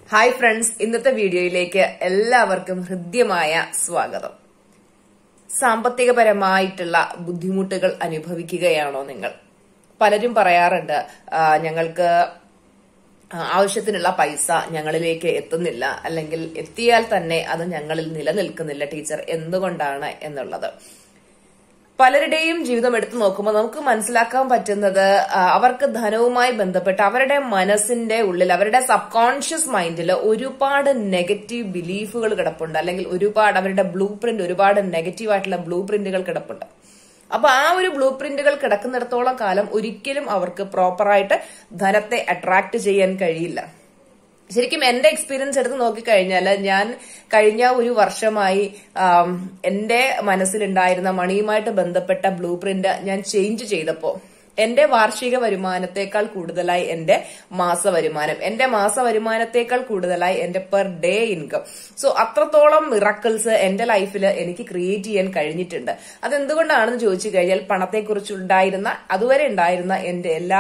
hi friends ഇന്നത്തെ വീഡിയോയിലേക്ക് എല്ലാവർക്കും ഹൃദ്യമായ സ്വാഗതം സാമ്പത്തികപരമായിട്ടുള്ള ബുദ്ധിമുട്ടുകൾ അനുഭവിക്കുകയാണോ നിങ്ങൾ പലരും പറയാറുണ്ട് ആ, ഞങ്ങൾക്ക് ആ, ആവശ്യത്തിനുള്ള പൈസ ഞങ്ങളിലേക്ക് എത്തുന്നില്ല അല്ലെങ്കിൽ എത്തിയാൽ തന്നെ അത് ഞങ്ങളിൽ നിലനിൽക്കുന്നില്ല ടീച്ചർ എന്തുകൊണ്ടാണ് എന്നുള്ളത് പലരുടെയും ജീവിതം എടുത്തു നോക്കുമ്പോൾ നമുക്ക് മനസ്സിലാക്കാൻ പറ്റുന്നത് ആ, അവർക്ക് ധനവുമായി ബന്ധപ്പെട്ട് അവരുടെ മനസ്സിന്റെ ഉള്ളിൽ അവരുടെ സബ് കോൺഷ്യസ് മൈൻഡിൽ ഒരുപാട് നെഗറ്റീവ് ബിലീഫുകൾ കിടപ്പുണ്ട് അല്ലെങ്കിൽ ഒരുപാട് അവരുടെ ബ്ലൂ പ്രിന്റ് ഒരുപാട് നെഗറ്റീവ് ആയിട്ടുള്ള ബ്ലൂ പ്രിന്റുകൾ കിടപ്പുണ്ട് അപ്പൊ ആ ഒരു ബ്ലൂ പ്രിന്റുകൾ കിടക്കുന്നിടത്തോളം കാലം ഒരിക്കലും അവർക്ക് പ്രോപ്പറായിട്ട് ധനത്തെ അട്രാക്ട് ചെയ്യാൻ കഴിയില്ല ശരിക്കും എന്റെ എക്സ്പീരിയൻസ് എടുത്ത് നോക്കിക്കഴിഞ്ഞാൽ ഞാൻ കഴിഞ്ഞ ഒരു വർഷമായി ആം, എന്റെ മനസ്സിലുണ്ടായിരുന്ന മണിയുമായിട്ട് ബന്ധപ്പെട്ട ബ്ലൂ പ്രിന്റ് ഞാൻ ചേഞ്ച് ചെയ്തപ്പോ എന്റെ വാർഷിക വരുമാനത്തെക്കാൾ കൂടുതലായി എന്റെ മാസ വരുമാനം എന്റെ മാസ വരുമാനത്തെക്കാൾ കൂടുതലായി എന്റെ പെർ ഡേ ഇൻകം സോ അത്രത്തോളം മിറക്കിൾസ് എന്റെ ലൈഫിൽ എനിക്ക് ക്രിയേറ്റ് ചെയ്യാൻ കഴിഞ്ഞിട്ടുണ്ട് അതെന്തുകൊണ്ടാണെന്ന് ചോദിച്ചു കഴിഞ്ഞാൽ പണത്തെക്കുറിച്ചുണ്ടായിരുന്ന അതുവരെ ഉണ്ടായിരുന്ന എന്റെ എല്ലാ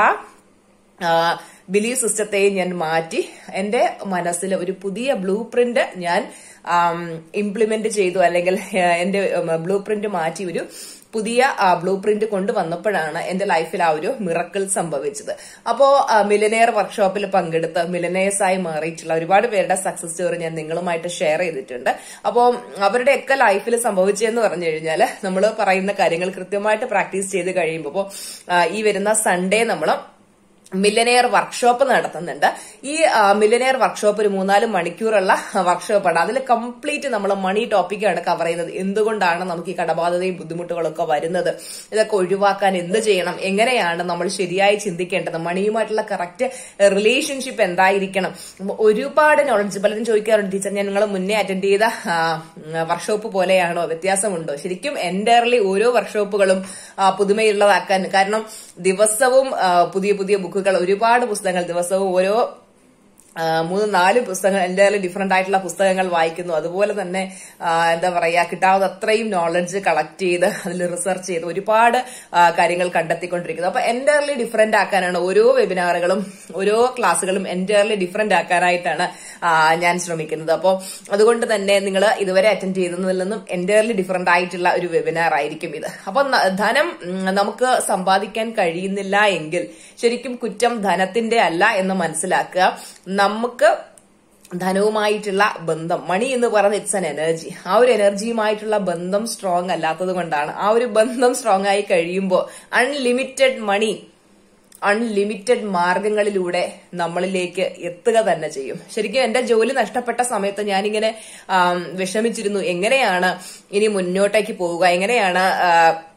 ബിലീഫ് സിസ്റ്റത്തെയും ഞാൻ മാറ്റി എന്റെ മനസ്സിൽ ഒരു പുതിയ ബ്ലൂ പ്രിന്റ് ഞാൻ ഇംപ്ലിമെന്റ് ചെയ്തു അല്ലെങ്കിൽ ആ, എന്റെ ബ്ലൂ പ്രിന്റ് മാറ്റി ഒരു പുതിയ ബ്ലൂ പ്രിന്റ് കൊണ്ടുവന്നപ്പോഴാണ് എന്റെ ലൈഫിൽ ആ ഒരു മിറക്കിൾ സംഭവിച്ചത് അപ്പോ മിലനെയർ വർക്ക്ഷോപ്പിൽ പങ്കെടുത്ത് മിലനേഴ്സ് ആയി മാറിയിട്ടുള്ള ഒരുപാട് പേരുടെ സക്സസ് സ്റ്റോറി ഞാൻ നിങ്ങളുമായിട്ട് ഷെയർ ചെയ്തിട്ടുണ്ട് അപ്പോൾ അവരുടെയൊക്കെ ലൈഫിൽ സംഭവിച്ചതെന്ന് പറഞ്ഞു കഴിഞ്ഞാൽ നമ്മൾ പറയുന്ന കാര്യങ്ങൾ കൃത്യമായിട്ട് പ്രാക്ടീസ് ചെയ്ത് കഴിയുമ്പോൾ ഇപ്പോ, ആ, ഈ വരുന്ന സൺഡേ നമ്മൾ മില്ലനെയർ വർക്ക്ഷോപ്പ് നടത്തുന്നുണ്ട് ഈ മില്ലനെയർ വർക്ക്ഷോപ്പ് ഒരു മൂന്നാല് മണിക്കൂറുള്ള വർക്ക്ഷോപ്പാണ് അതിൽ കംപ്ലീറ്റ് നമ്മൾ മണി ടോപ്പിക്കാണ് കവർ ചെയ്യുന്നത് എന്തുകൊണ്ടാണ് നമുക്ക് ഈ കടബാധ്യതയും ബുദ്ധിമുട്ടുകളൊക്കെ വരുന്നത് ഇതൊക്കെ ഒഴിവാക്കാൻ എന്ത് ചെയ്യണം എങ്ങനെയാണ് നമ്മൾ ശരിയായി ചിന്തിക്കേണ്ടത് മണിയുമായിട്ടുള്ള കറക്റ്റ് റിലേഷൻഷിപ്പ് എന്തായിരിക്കണം ഉം, ഒരുപാട് നോളജ് പലരും ചോദിക്കാറുണ്ട് ടീച്ചർ ഞാൻ നിങ്ങൾ മുന്നേ അറ്റൻഡ് ചെയ്ത വർക്ക്ഷോപ്പ് പോലെയാണോ വ്യത്യാസമുണ്ടോ ശരിക്കും എൻറ്റയർലി ഓരോ വർക്ക്ഷോപ്പുകളും ആ, പുതുമയുള്ളതാക്കാൻ കാരണം ദിവസവും ആ, പുതിയ പുതിയ ബുക്കുകൾ ഒരുപാട് പുസ്തകങ്ങൾ ദിവസവും ഓരോ ആ, മൂന്ന് നാല് പുസ്തകങ്ങൾ എന്തായാലും ഡിഫറെന്റ് ആയിട്ടുള്ള പുസ്തകങ്ങൾ വായിക്കുന്നു അതുപോലെ തന്നെ ആ, എന്താ പറയാ കിട്ടാവുന്ന അത്രയും നോളജ് കളക്ട് ചെയ്ത് അതിൽ റിസർച്ച് ചെയ്ത് ഒരുപാട് ആ, കാര്യങ്ങൾ കണ്ടെത്തിക്കൊണ്ടിരിക്കുന്നു അപ്പൊ എൻറ്റയർലി ഡിഫറെന്റ് ആക്കാനാണ് ഓരോ വെബിനാറുകളും ഓരോ ക്ലാസ്സുകളും എൻറ്റയർലി ഡിഫറെന്റ് ആക്കാനായിട്ടാണ് ആ, ഞാൻ ശ്രമിക്കുന്നത് അപ്പോൾ അതുകൊണ്ട് തന്നെ നിങ്ങൾ ഇതുവരെ അറ്റൻഡ് ചെയ്തതിൽ നിന്നും എൻറ്റയർലി ഡിഫറെന്റ് ആയിട്ടുള്ള ഒരു വെബിനാർ ആയിരിക്കും ഇത് അപ്പൊ ന- ധനം ഉം, നമുക്ക് സമ്പാദിക്കാൻ കഴിയുന്നില്ല എങ്കിൽ ശരിക്കും കുറ്റം ധനത്തിന്റെ അല്ല എന്ന് മനസ്സിലാക്കുക നമുക്ക് ധനവുമായിട്ടുള്ള ബന്ധം മണി എന്ന് പറയുന്നത് ഇറ്റ്സ് എൻ എനർജി ആ ഒരു എനർജിയുമായിട്ടുള്ള ബന്ധം സ്ട്രോങ് അല്ലാത്തത് കൊണ്ടാണ് ആ ഒരു ബന്ധം സ്ട്രോങ് ആയി കഴിയുമ്പോൾ അൺലിമിറ്റഡ് മണി അൺലിമിറ്റഡ് മാർഗങ്ങളിലൂടെ നമ്മളിലേക്ക് എത്തുക തന്നെ ചെയ്യും ശരിക്കും എന്റെ ജോലി നഷ്ടപ്പെട്ട സമയത്ത് ഞാനിങ്ങനെ ആം, വിഷമിച്ചിരുന്നു എങ്ങനെയാണ് ഇനി മുന്നോട്ടേക്ക് പോവുക എങ്ങനെയാണ് ആ,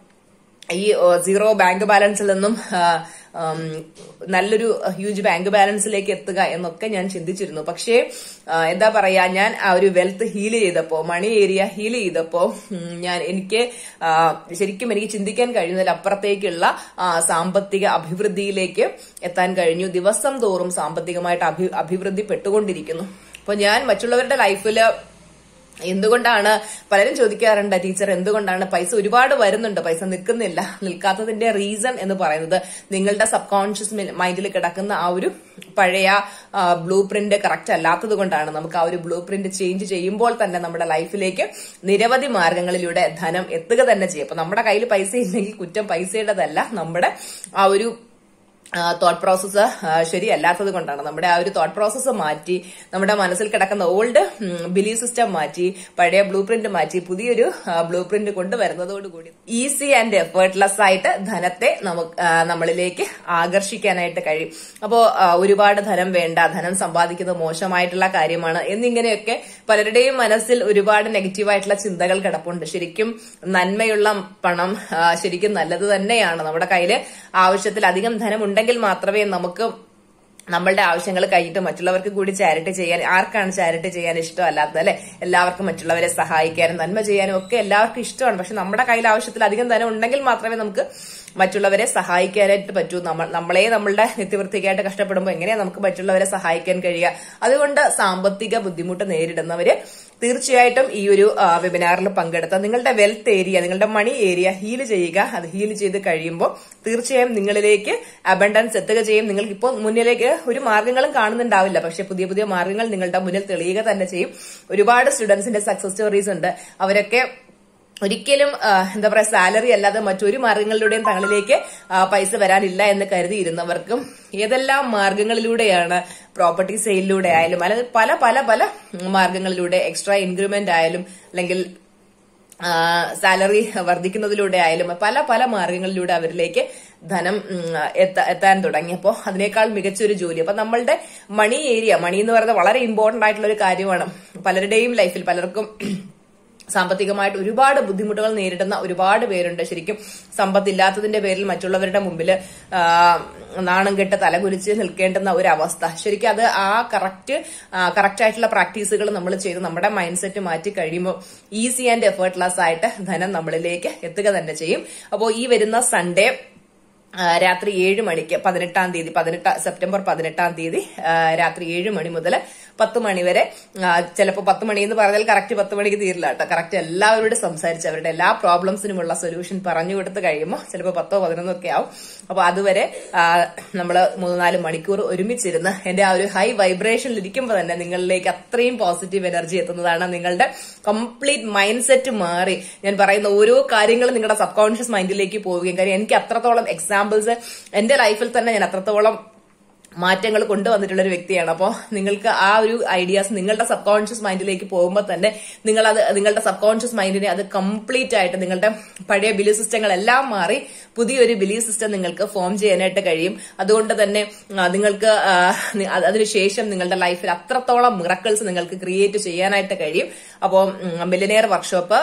ഈ ഓ, സീറോ ബാങ്ക് ബാലൻസിൽ നിന്നും ആ, ഉം, നല്ലൊരു ഹ്യൂജ് ബാങ്ക് ബാലൻസിലേക്ക് എത്തുക എന്നൊക്കെ ഞാൻ ചിന്തിച്ചിരുന്നു പക്ഷേ ആ, എന്താ പറയാ ഞാൻ ആ ഒരു വെൽത്ത് ഹീൽ ചെയ്തപ്പോ മണി ഏരിയ ഹീൽ ചെയ്തപ്പോ ഉം, ഞാൻ എനിക്ക് ആ, ശരിക്കും എനിക്ക് ചിന്തിക്കാൻ കഴിയുന്നതിൽ അപ്പുറത്തേക്കുള്ള ആ, സാമ്പത്തിക അഭിവൃദ്ധിയിലേക്ക് എത്താൻ കഴിഞ്ഞു ദിവസം തോറും സാമ്പത്തികമായിട്ട് അഭി അഭിവൃദ്ധിപ്പെട്ടുകൊണ്ടിരിക്കുന്നു അപ്പൊ ഞാൻ മറ്റുള്ളവരുടെ ലൈഫില് എന്തുകൊണ്ടാണ് പലരും ചോദിക്കാറുണ്ട് ടീച്ചർ എന്തുകൊണ്ടാണ് പൈസ ഒരുപാട് വരുന്നുണ്ട് പൈസ നിൽക്കുന്നില്ല നിൽക്കാത്തതിന്റെ റീസൺ എന്ന് പറയുന്നത് നിങ്ങളുടെ സബ് കോൺഷ്യസ് മൈൻഡിൽ കിടക്കുന്ന ആ ഒരു പഴയ ബ്ലൂ പ്രിന്റ് കറക്റ്റ് അല്ലാത്തത് കൊണ്ടാണ് നമുക്ക് ആ ഒരു ബ്ലൂ പ്രിന്റ് ചേഞ്ച് ചെയ്യുമ്പോൾ തന്നെ നമ്മുടെ ലൈഫിലേക്ക് നിരവധി മാർഗങ്ങളിലൂടെ ധനം എത്തുക തന്നെ ചെയ്യും അപ്പൊ നമ്മുടെ കയ്യിൽ പൈസ ഇല്ലെങ്കിൽ കുറ്റം പൈസയുടേതല്ല നമ്മുടെ ആ ഒരു തോട്ട് പ്രോസസ്സ് ശരിയല്ലാത്തത് കൊണ്ടാണ് നമ്മുടെ ആ ഒരു തോട്ട് പ്രോസസ്സ് മാറ്റി നമ്മുടെ മനസ്സിൽ കിടക്കുന്ന ഓൾഡ് ബിലീഫ് സിസ്റ്റം മാറ്റി പഴയ ബ്ലൂ പ്രിന്റ് മാറ്റി പുതിയൊരു ബ്ലൂ പ്രിന്റ് കൊണ്ടുവരുന്നതോടുകൂടി ഈസി ആൻഡ് എഫേർട്ട്ലെസ് ആയിട്ട് ധനത്തെ നമുക്ക് ആ, നമ്മളിലേക്ക് ആകർഷിക്കാനായിട്ട് കഴിയും അപ്പോ ആ, ഒരുപാട് ധനം വേണ്ട ധനം സമ്പാദിക്കുന്നത് മോശമായിട്ടുള്ള കാര്യമാണ് എന്നിങ്ങനെയൊക്കെ പലരുടെയും മനസ്സിൽ ഒരുപാട് നെഗറ്റീവായിട്ടുള്ള ചിന്തകൾ കിടപ്പുണ്ട് ശരിക്കും നന്മയുള്ള പണം ആ, ശരിക്കും നല്ലത് തന്നെയാണ് നമ്മുടെ കയ്യിൽ ആവശ്യത്തിലധികം ധനം ഉണ്ടെങ്കിൽ മാത്രമേ നമുക്ക് നമ്മളുടെ ആവശ്യങ്ങൾ കഴിഞ്ഞിട്ട് മറ്റുള്ളവർക്ക് കൂടി ചാരിറ്റി ചെയ്യാൻ ആർക്കാണ് ചാരിറ്റി ചെയ്യാൻ ഇഷ്ടമല്ലാത്തത് അല്ലെ എല്ലാവർക്കും മറ്റുള്ളവരെ സഹായിക്കാനും നന്മ ചെയ്യാനും ഒക്കെ എല്ലാവർക്കും ഇഷ്ടമാണ് പക്ഷെ നമ്മുടെ കയ്യിൽ ആവശ്യത്തിൽ അധികം ധനം ഉണ്ടെങ്കിൽ മാത്രമേ നമുക്ക് മറ്റുള്ളവരെ സഹായിക്കാനായിട്ട് പറ്റൂ നമ്മൾ നമ്മളെ നമ്മളുടെ നിത്യവൃത്തിക്കായിട്ട് കഷ്ടപ്പെടുമ്പോൾ എങ്ങനെയാ നമുക്ക് മറ്റുള്ളവരെ സഹായിക്കാൻ കഴിയുക അതുകൊണ്ട് സാമ്പത്തിക ബുദ്ധിമുട്ട് നേരിടുന്നവര് തീർച്ചയായിട്ടും ഈ ഒരു വെബിനാറിൽ പങ്കെടുത്ത നിങ്ങളുടെ വെൽത്ത് ഏരിയ നിങ്ങളുടെ മണി ഏരിയ ഹീൽ ചെയ്യുക അത് ഹീൽ ചെയ്ത് കഴിയുമ്പോൾ തീർച്ചയായും നിങ്ങളിലേക്ക് അബണ്ടൻസ് എത്തുക ചെയ്യും നിങ്ങൾക്ക് ഇപ്പോൾ മുന്നിലേക്ക് ഒരു മാർഗങ്ങളും കാണുന്നുണ്ടാവില്ല പക്ഷെ പുതിയ പുതിയ മാർഗങ്ങൾ നിങ്ങളുടെ മുന്നിൽ തെളിയുക തന്നെ ചെയ്യും ഒരുപാട് സ്റ്റുഡൻസിന്റെ സക്സസ് സ്റ്റോറീസ് ഉണ്ട് അവരൊക്കെ ഒരിക്കലും ആ, എന്താ പറയാ സാലറി അല്ലാതെ മറ്റൊരു മാർഗങ്ങളിലൂടെയും തങ്ങളിലേക്ക് ആ, പൈസ വരാനില്ല എന്ന് കരുതിയിരുന്നവർക്കും ഏതെല്ലാം മാർഗങ്ങളിലൂടെയാണ് പ്രോപ്പർട്ടി സെയിലിലൂടെ ആയാലും അല്ലെങ്കിൽ പല പല പല മാർഗങ്ങളിലൂടെ എക്സ്ട്രാ ഇൻക്രിമെന്റ് ആയാലും അല്ലെങ്കിൽ സാലറി വർദ്ധിക്കുന്നതിലൂടെ ആയാലും പല പല മാർഗങ്ങളിലൂടെ അവരിലേക്ക് ധനം ഉം, എത്ത- എത്താൻ തുടങ്ങിയപ്പോൾ അതിനേക്കാൾ മികച്ചൊരു ജോലി അപ്പൊ നമ്മളുടെ മണി ഏരിയ മണി എന്ന് പറയുന്നത് വളരെ ഇമ്പോർട്ടന്റ് ആയിട്ടുള്ള ഒരു കാര്യമാണ് പലരുടെയും ലൈഫിൽ പലർക്കും സാമ്പത്തികമായിട്ട് ഒരുപാട് ബുദ്ധിമുട്ടുകൾ നേരിടുന്ന ഒരുപാട് പേരുണ്ട് ശരിക്കും സമ്പത്തില്ലാത്തതിന്റെ പേരിൽ മറ്റുള്ളവരുടെ മുമ്പിൽ നാണം കെട്ട് തലകുലിച്ച് നിൽക്കേണ്ടുന്ന ഒരു അവസ്ഥ ശരിക്കും അത് ആ കറക്റ്റ് കറക്റ്റ് ആയിട്ടുള്ള പ്രാക്ടീസുകൾ നമ്മൾ ചെയ്ത് നമ്മുടെ മൈൻഡ് സെറ്റ് മാറ്റി കഴിയുമ്പോൾ ഈസി ആൻഡ് എഫേർട്ട്ലെസ് ആയിട്ട് ധനം നമ്മളിലേക്ക് എത്തുക തന്നെ ചെയ്യും അപ്പോൾ ഈ വരുന്ന സൺഡേ ആ, രാത്രി ഏഴ് മണിക്ക് പതിനെട്ടാം തീയതി പതിനെട്ട് സെപ്റ്റംബർ പതിനെട്ടാം തീയതി ആ, രാത്രി ഏഴ് മണി മുതൽ പത്ത് മണി വരെ ചിലപ്പോൾ പത്ത് മണി എന്ന് പറഞ്ഞാൽ കറക്റ്റ് പത്ത് മണിക്ക് തീരില്ല കേട്ടോ കറക്റ്റ് എല്ലാവരോടും സംസാരിച്ച് അവരുടെ എല്ലാ പ്രോബ്ലംസിനുമുള്ള സൊല്യൂഷൻ പറഞ്ഞു കൊടുത്ത് കഴിയുമ്പോൾ ചിലപ്പോൾ പത്തോ പതിനൊന്നോ ഒക്കെ ആവും അപ്പൊ അതുവരെ നമ്മൾ മൂന്ന് നാല് മണിക്കൂർ ഒരുമിച്ചിരുന്ന് എന്റെ ആ ഒരു ഹൈ വൈബ്രേഷനിൽ ഇരിക്കുമ്പോൾ തന്നെ നിങ്ങളിലേക്ക് അത്രയും പോസിറ്റീവ് എനർജി എത്തുന്നതാണ് നിങ്ങളുടെ കംപ്ലീറ്റ് മൈൻഡ് സെറ്റ് മാറി ഞാൻ പറയുന്ന ഓരോ കാര്യങ്ങളും നിങ്ങളുടെ സബ് കോൺഷ്യസ് മൈൻഡിലേക്ക് പോവുകയും കാര്യം എനിക്ക് അത്രത്തോളം എക്സാമ്പിൾസ് എന്റെ ലൈഫിൽ തന്നെ ഞാൻ അത്രത്തോളം മാറ്റങ്ങൾ കൊണ്ടുവന്നിട്ടുള്ള ഒരു വ്യക്തിയാണ് അപ്പോൾ നിങ്ങൾക്ക് ആ ഒരു ഐഡിയാസ് നിങ്ങളുടെ സബ് കോൺഷ്യസ് മൈൻഡിലേക്ക് പോകുമ്പോൾ തന്നെ നിങ്ങൾ അത് നിങ്ങളുടെ സബ് കോൺഷ്യസ് മൈൻഡിനെ അത് കംപ്ലീറ്റ് ആയിട്ട് നിങ്ങളുടെ പഴയ ബിലീഫ് സിസ്റ്റങ്ങളെല്ലാം മാറി പുതിയൊരു ബിലീഫ് സിസ്റ്റം നിങ്ങൾക്ക് ഫോം ചെയ്യാനായിട്ട് കഴിയും അതുകൊണ്ട് തന്നെ ആ, നിങ്ങൾക്ക് ആ, നി- അത് അതിനുശേഷം നിങ്ങളുടെ ലൈഫിൽ അത്രത്തോളം മിറക്കിൾസ് നിങ്ങൾക്ക് ക്രിയേറ്റ് ചെയ്യാനായിട്ട് കഴിയും അപ്പോൾ മില്ലനെയർ വർക്ക്ഷോപ്പ്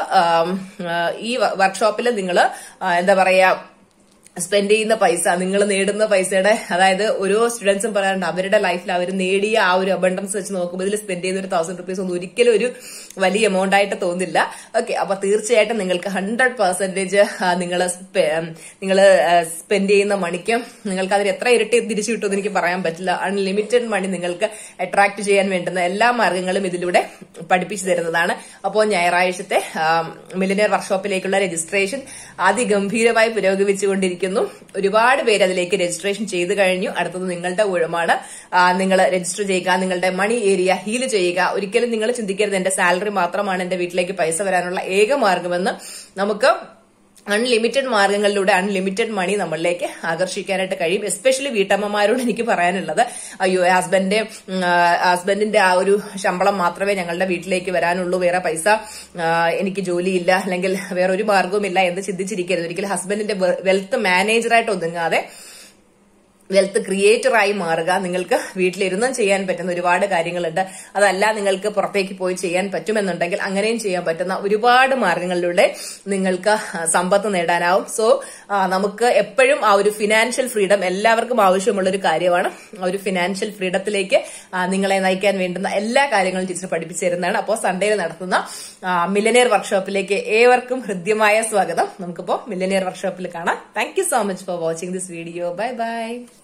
ഈ വർക്ക്ഷോപ്പിൽ നിങ്ങൾ എന്താ പറയാ സ്പെൻഡ് ചെയ്യുന്ന പൈസ നിങ്ങൾ നേടുന്ന പൈസയുടെ അതായത് ഓരോ സ്റ്റുഡൻസും പറയാറുണ്ട് അവരുടെ ലൈഫിൽ അവർ നേടിയ ആ ഒരു അബണ്ടൻസ് വെച്ച് നോക്കുമ്പോൾ ഇതിൽ സ്പെൻഡ് ചെയ്യുന്ന ഒരു തൗസൻഡ് റുപ്പീസ് ഒന്നും ഒരിക്കലും ഒരു വലിയ എമൗണ്ട് ആയിട്ട് തോന്നില്ല ഓക്കെ അപ്പൊ തീർച്ചയായിട്ടും നിങ്ങൾക്ക് ഹൺഡ്രഡ് പെർസെന്റേജ് നിങ്ങൾ നിങ്ങൾ സ്പെൻഡ് ചെയ്യുന്ന മണിക്ക് നിങ്ങൾക്ക് അതിന് എത്ര ഇരട്ടി തിരിച്ചു കിട്ടുമെന്ന് എനിക്ക് പറയാൻ പറ്റില്ല അൺലിമിറ്റഡ് മണി നിങ്ങൾക്ക് അട്രാക്ട് ചെയ്യാൻ വേണ്ടുന്ന എല്ലാ മാർഗങ്ങളും ഇതിലൂടെ പഠിപ്പിച്ചു തരുന്നതാണ് അപ്പോൾ ഞായറാഴ്ചത്തെ മിലിനിയർ വർക്ക്ഷോപ്പിലേക്കുള്ള രജിസ്ട്രേഷൻ അതിഗംഭീരമായി പുരോഗമിച്ചുകൊണ്ടിരിക്കുന്നു ഒരുപാട് പേര് അതിലേക്ക് രജിസ്ട്രേഷൻ ചെയ്തു കഴിഞ്ഞു അടുത്തത് നിങ്ങളുടെ ഊഴമാണ് നിങ്ങൾ രജിസ്റ്റർ ചെയ്യുക നിങ്ങളുടെ മണി ഏരിയ ഹീൽ ചെയ്യുക ഒരിക്കലും നിങ്ങൾ ചിന്തിക്കരുത് എന്റെ സാലറി മാത്രമാണ് എന്റെ വീട്ടിലേക്ക് പൈസ വരാനുള്ള ഏക മാർഗമെന്ന് നമുക്ക് അൺലിമിറ്റഡ് മാർഗങ്ങളിലൂടെ അൺലിമിറ്റഡ് മണി നമ്മളിലേക്ക് ആകർഷിക്കാനായിട്ട് കഴിയും എസ്പെഷ്യലി വീട്ടമ്മമാരോട് എനിക്ക് പറയാനുള്ളത് അയ്യോ ഹസ്ബൻഡിന്റെ ഉം, ആ, ഹസ്ബൻഡിന്റെ ആ ഒരു ശമ്പളം മാത്രമേ ഞങ്ങളുടെ വീട്ടിലേക്ക് വരാനുള്ളൂ വേറെ പൈസ ആ, എനിക്ക് ജോലിയില്ല അല്ലെങ്കിൽ വേറെ ഒരു മാർഗവുമില്ല എന്ന് ചിന്തിച്ചിരിക്കരുത് ഒരിക്കലും ഹസ്ബൻഡിന്റെ വെൽത്ത് മാനേജറായിട്ട് ഒതുങ്ങാതെ വെൽത്ത് ക്രിയേറ്ററായി മാറുക നിങ്ങൾക്ക് വീട്ടിലിരുന്നും ചെയ്യാൻ പറ്റുന്ന ഒരുപാട് കാര്യങ്ങളുണ്ട് അതല്ല നിങ്ങൾക്ക് പുറത്തേക്ക് പോയി ചെയ്യാൻ പറ്റുമെന്നുണ്ടെങ്കിൽ അങ്ങനെയും ചെയ്യാൻ പറ്റുന്ന ഒരുപാട് മാർഗങ്ങളിലൂടെ നിങ്ങൾക്ക് സമ്പത്ത് നേടാനാവും സോ നമുക്ക് എപ്പോഴും ആ ഒരു ഫിനാൻഷ്യൽ ഫ്രീഡം എല്ലാവർക്കും ആവശ്യമുള്ള ഒരു കാര്യമാണ് ആ ഒരു ഫിനാൻഷ്യൽ ഫ്രീഡത്തിലേക്ക് ആ, നിങ്ങളെ നയിക്കാൻ വേണ്ടുന്ന എല്ലാ കാര്യങ്ങളും ടീച്ചർ പഠിപ്പിച്ചു തരുന്നതാണ് അപ്പോൾ സൺഡേയിൽ നടത്തുന്ന മില്ലനിയർ വർക്ക്ഷോപ്പിലേക്ക് ഏവർക്കും ഹൃദ്യമായ സ്വാഗതം നമുക്കിപ്പോ മില്ലനിയർ വർക്ക്ഷോപ്പിൽ കാണാം thank you so much for watching this video bye by